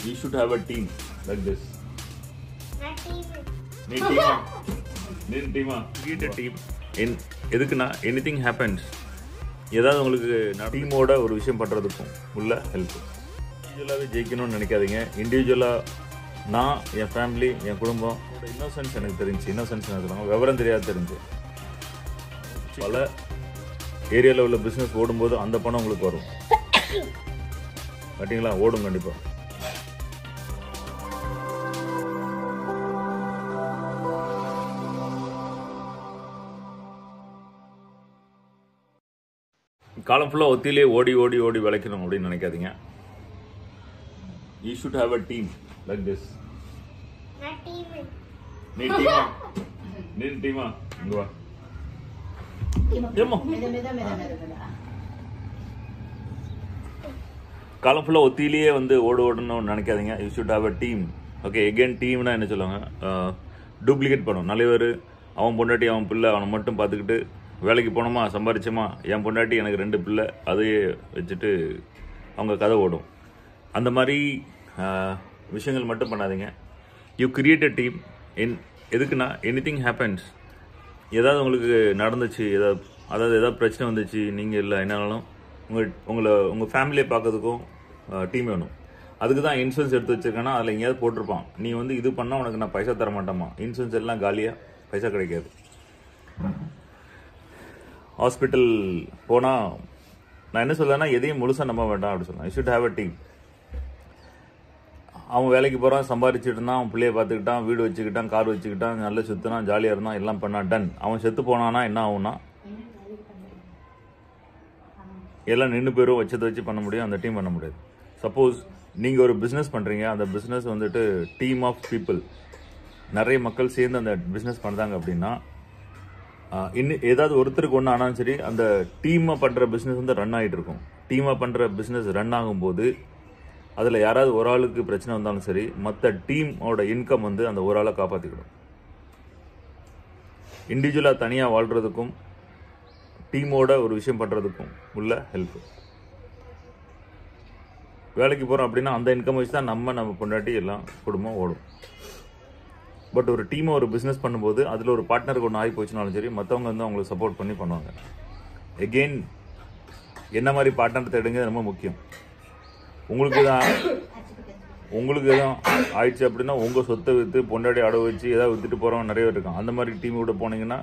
You should have a team like this. Not even. நீ டீமா நீ டீமா கிரியேட் டீம் என் எதுக்குன்னா எனி திங் ஹேப்பன்ஸ் ஏதாவது உங்களுக்கு டீமோட ஒரு விஷயம் பண்ணுறதுக்கும் உள்ள ஹெல்ப் இண்டிவிஜுவலாகவே ஜெயிக்கணும்னு நினைக்காதீங்க இண்டிவிஜுவலாக நான் என் ஃபேமிலி என் குடும்பம் இன்னோசன்ஸ் எனக்கு தெரிஞ்சு இன்னோசன்ஸ் எனக்கு சொல்லுவாங்க விவரம் தெரியாது தெரிஞ்சு பல ஏரியாவில் உள்ள பிஸ்னஸ் ஓடும்போது அந்த பணம் உங்களுக்கு வரும் கட்டிங்களா ஓடும் கண்டிப்பாக காலம் ஃபுல்லாக ஒத்திலே ஓடி ஓடி ஓடி விளைக்கணும் அப்படின்னு நினைக்காதீங்க you should have a team like this Not even. நீ டீமா நீ டீமா இங்க வா ஏம்மா காலம் ஃபுல்லாக ஒத்திலேயே வந்து ஓடு ஓடணும்னு நினைக்காதீங்க you should have a team okay again டீம்னா என்ன சொல்லுவாங்க டூப்ளிகேட் பண்ணும் நல்லவர் அவன் பொண்டாட்டி அவன் பிள்ளை அவனை மட்டும் பார்த்துக்கிட்டு வேலைக்கு போனோமா சம்பாரிச்சோமா என் பொண்டாட்டி எனக்கு ரெண்டு பிள்ளை அதையே வச்சுட்டு அவங்க கதை ஓடும் அந்த மாதிரி ஆஹ், விஷயங்கள் மட்டும் பண்ணாதீங்க யூ கிரியேட் அ டீம் என் எதுக்குன்னா எனி திங் ஹேப்பன்ஸ் ஏதாவது உங்களுக்கு நடந்துச்சு ஏதாவது அதாவது ஏதாவது பிரச்சனை வந்துச்சு நீங்கள் இல்லை என்னாலும் உங்கள் உங்களை உங்கள் ஃபேமிலியை பார்க்கறதுக்கும் டீம் வேணும் அதுக்கு தான் இன்சூரன்ஸ் எடுத்து வச்சிருக்கேன்னா அதில் எங்கேயாவது போட்டிருப்பான் நீ வந்து இது பண்ணால் உனக்கு நான் பைசா தர மாட்டேமா இன்சூரன்ஸ் எல்லாம் காலியாக பைசா கிடைக்காது ஹாஸ்பிட்டல் போனால் நான் என்ன சொல்லேன்னா எதையும் முழுசாக நம்ப வேண்டாம் அப்படி சொல்லலாம் you should have a team அவன் வேலைக்கு போகிறான் சம்பாரிச்சுட்டு இருந்தான் அவன் பிள்ளைய பார்த்துக்கிட்டான் வீடு வச்சுக்கிட்டான் கார் வச்சுக்கிட்டான் நல்லா சுற்றினான் ஜாலியாக இருந்தான் எல்லாம் பண்ணான் டன் அவன் செத்து போனானா என்ன ஆகும்னா எல்லாம் நின்று பேரும் வச்சதை வச்சு பண்ண முடியும் அந்த டீம் பண்ண முடியாது சப்போஸ் நீங்கள் ஒரு பிஸ்னஸ் பண்ணுறீங்க அந்த பிஸ்னஸ் வந்துட்டு டீம் ஆஃப் பீப்புள் நிறைய மக்கள் சேர்ந்து அந்த பிஸ்னஸ் பண்ணுறாங்க அப்படின்னா ஆஹ், இன்னும் ஏதாவது ஒருத்தருக்கு ஒன்று ஆனாலும் சரி அந்த டீமாக பண்ணுற பிஸ்னஸ் வந்து ரன் ஆகிட்டு இருக்கும் டீமாக பண்ணுற பிஸ்னஸ் ரன் ஆகும்போது அதில் யாராவது ஒரு ஆளுக்கு பிரச்சனை வந்தாலும் சரி மற்ற டீமோட இன்கம் வந்து அந்த ஒரு ஆளை காப்பாற்றிக்கிடும் இண்டிவிஜுவலாக தனியாக வாழ்கிறதுக்கும் டீமோட ஒரு விஷயம் பண்ணுறதுக்கும் உள்ள ஹெல்ப் வேலைக்கு போகிறோம் அப்படின்னா அந்த இன்கம் வச்சு தான் நம்ம நம்ம பொண்டாட்டி எல்லாம் குடும்பம் ஓடும் பட் ஒரு டீமை ஒரு பிஸ்னஸ் பண்ணும்போது அதில் ஒரு பார்ட்னருக்கு ஒன்று ஆகி போச்சுனாலும் சரி மற்றவங்க வந்து அவங்களுக்கு சப்போர்ட் பண்ணி பண்ணுவாங்க எகெயின் என்ன மாதிரி பார்ட்னர் தேடுங்க ரொம்ப முக்கியம் உங்களுக்கு தான் உங்களுக்கு எதுவும் ஆயிடுச்சு அப்படின்னா உங்கள் சொத்தை விற்று பொண்டாடி அடவு வச்சு ஏதாவது விற்றுட்டு போகிறவங்க நிறைய பேர் இருக்கான் அந்த மாதிரி டீம் கூட போனீங்கன்னா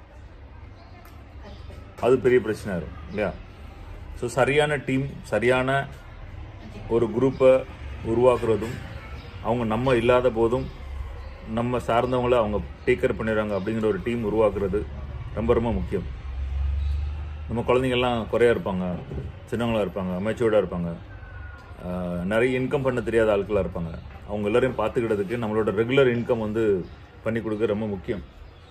அது பெரிய பிரச்சனை இருக்கும் இல்லையா ஸோ சரியான டீம் சரியான ஒரு குரூப்பை உருவாக்குறதும் அவங்க நம்ம இல்லாத போதும் நம்ம சார்ந்தவங்கள அவங்க டேக் கேர் பண்ணிடுறாங்க அப்படிங்கிற ஒரு டீம் உருவாக்குறது ரொம்ப ரொம்ப முக்கியம் நம்ம குழந்தைங்கள்லாம் குறையா இருப்பாங்க சின்னவங்களா இருப்பாங்க மெச்சூர்டாக இருப்பாங்க ஆஹ் நிறைய இன்கம் பண்ண தெரியாத ஆட்களாக இருப்பாங்க அவங்க எல்லாரையும் பார்த்துக்கிட்டதுக்கு நம்மளோட ரெகுலர் இன்கம் வந்து பண்ணி கொடுக்க ரொம்ப முக்கியம்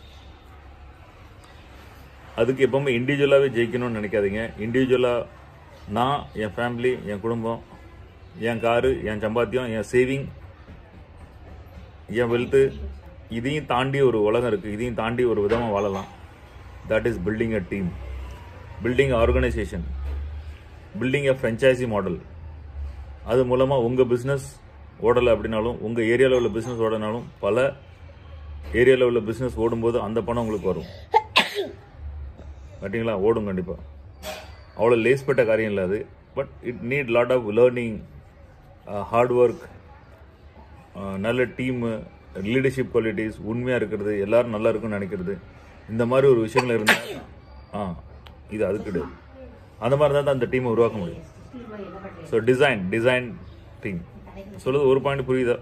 அதுக்கு எப்பவுமே இண்டிவிஜுவலாகவே ஜெயிக்கணும்னு நினைக்காதீங்க இண்டிவிஜுவலாக நான் என் ஃபேமிலி என் குடும்பம் என் காரு என் சம்பாத்தியம் என் சேவிங் என் வெல்த்து இதையும் தாண்டி ஒரு உலகம் இருக்குது இதையும் தாண்டி ஒரு விதமாக வாழலாம் that is building a team building organisation building a franchisee model அது மூலமாக உங்கள் பிஸ்னஸ் ஓடலை அப்படின்னாலும் உங்கள் ஏரியாவில் உள்ள பிஸ்னஸ் ஓடனாலும் பல ஏரியாவில் உள்ள பிஸ்னஸ் ஓடும்போது அந்த பணம் உங்களுக்கு வரும் கட்டிங்களா ஓடும் கண்டிப்பாக அவ்வளோ லேஸ்பட்ட காரியம் இல்லை அது but it need lot of learning hard work நல்ல டீமு லீடர்ஷிப் குவாலிட்டிஸ் உண்மையாக இருக்கிறது எல்லாரும் நல்லா இருக்குன்னு நினைக்கிறது இந்த மாதிரி ஒரு விஷயங்கள் இருந்தால் ஆ இது அது கிடையாது அந்த மாதிரி தான் அந்த டீமை உருவாக்க முடியும் ஸோ டிசைன் டிசைன் டீம் சொல்லுது ஒரு பாயிண்ட் புரியுதா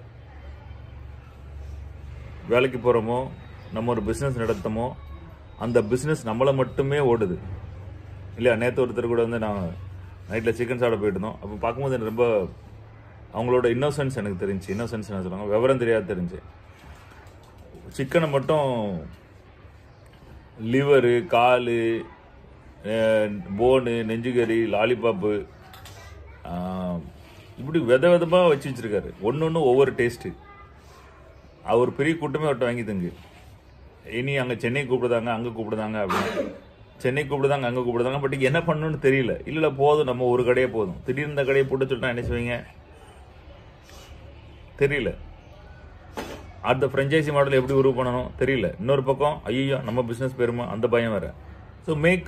வேலைக்கு போகிறோமோ நம்ம ஒரு பிஸ்னஸ் நடத்தமோ அந்த பிஸ்னஸ் நம்மளை மட்டுமே ஓடுது இல்லையா நேற்று ஒருத்தர் கூட வந்து நான் நைட்டில் சிக்கன் சாப்பிட போயிட்டு இருந்தோம் அப்போ பார்க்கும்போது எனக்கு ரொம்ப அவங்களோட இன்னோசன்ஸ் எனக்கு தெரிஞ்சு இன்னோசன்ஸ் என்ன சொல்லுவாங்க விவரம் தெரியாது தெரிஞ்சு சிக்கனை மட்டும் லிவரு காலு போனு நெஞ்சுக்கறி லாலிபாப்பு இப்படி வித விதமாக வச்சு வச்சிருக்காரு ஒன்று ஒன்று ஒவ்வொரு டேஸ்ட்டு அவர் பெரிய கூட்டமே அவர்கிட்ட வாங்கி தங்கு இனி அங்கே சென்னை கூப்பிடுதாங்க அங்கே கூப்பிடுதாங்க அப்படின்னு சென்னை கூப்பிடுதாங்க அங்கே கூப்பிடுதாங்க பட் என்ன பண்ணணும்னு தெரியல இல்லை போதும் நம்ம ஒரு கடையே போதும் திடீர்னு இந்த கடையை போட்டு சொல்லிட்டா என்ன செய்வீங்க தெரியல அடுத்த ஃப்ரெஞ்சைசி மாடல் எப்படி உருவ பண்ணணும் தெரியல இன்னொரு பக்கம் ஐயோ நம்ம பிஸ்னஸ் பெருமா அந்த பயம் வேற so make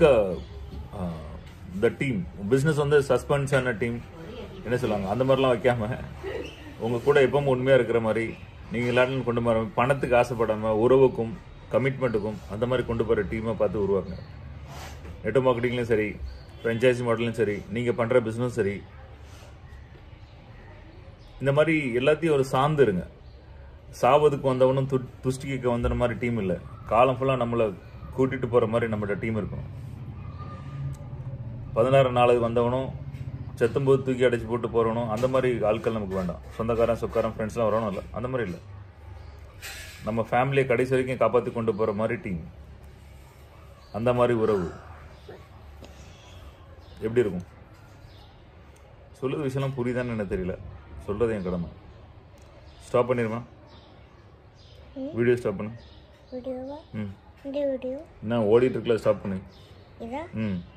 the team business வந்து சஸ்பென்ஸான டீம் என்ன சொல்லுவாங்க அந்த மாதிரிலாம் வைக்காம உங்க கூட எப்பவும் உண்மையா இருக்கிற மாதிரி நீங்க எல்லாரும் கொண்டு வர பணத்துக்கு ஆசைப்படாம உறவுக்கும் கமிட்மெண்ட்டுக்கும் அந்த மாதிரி கொண்டு போகிற டீமை பார்த்து உருவாக்குங்க நெட் மார்க்கெட்டிங்லையும் சரி ஃப்ரெஞ்சைசி மாடலும் சரி நீங்கள் பண்ணுற பிஸ்னஸ் சரி இந்த மாதிரி எல்லாத்தையும் ஒரு சார்ந்து இருங்க சாவதுக்கு வந்தவனும் து துஷ்டிக்கு வந்த மாதிரி டீம் இல்லை காலம் ஃபுல்லாக நம்மளை கூட்டிட்டு போகிற மாதிரி நம்மகிட்ட டீம் இருக்கணும் பதினாறு நாளுக்கு வந்தவனும் செத்தும்போது தூக்கி அடைச்சி போட்டு போகிறவனும் அந்த மாதிரி ஆட்கள் நமக்கு வேண்டாம் சொந்தக்காரன் சொக்காரன் ஃப்ரெண்ட்ஸ்லாம் வரணும் இல்லை அந்த மாதிரி இல்லை நம்ம ஃபேமிலியை கடைசி வரைக்கும் காப்பாற்றி கொண்டு போகிற மாதிரி டீம் அந்த மாதிரி உறவு எப்படி இருக்கும் சொல்லுற விஷயம்லாம் புரியுதான்னு எனக்கு தெரியல சொல்கிறது என் கடமை ஸ்டாப் பண்ணிடுமா வீடியோ ஸ்டாப் பண்ணு வீடியோவா ம் இந்த வீடியோ என்ன ஓடிட்டு இருக்கல ஸ்டாப் பண்ணு இதா ம்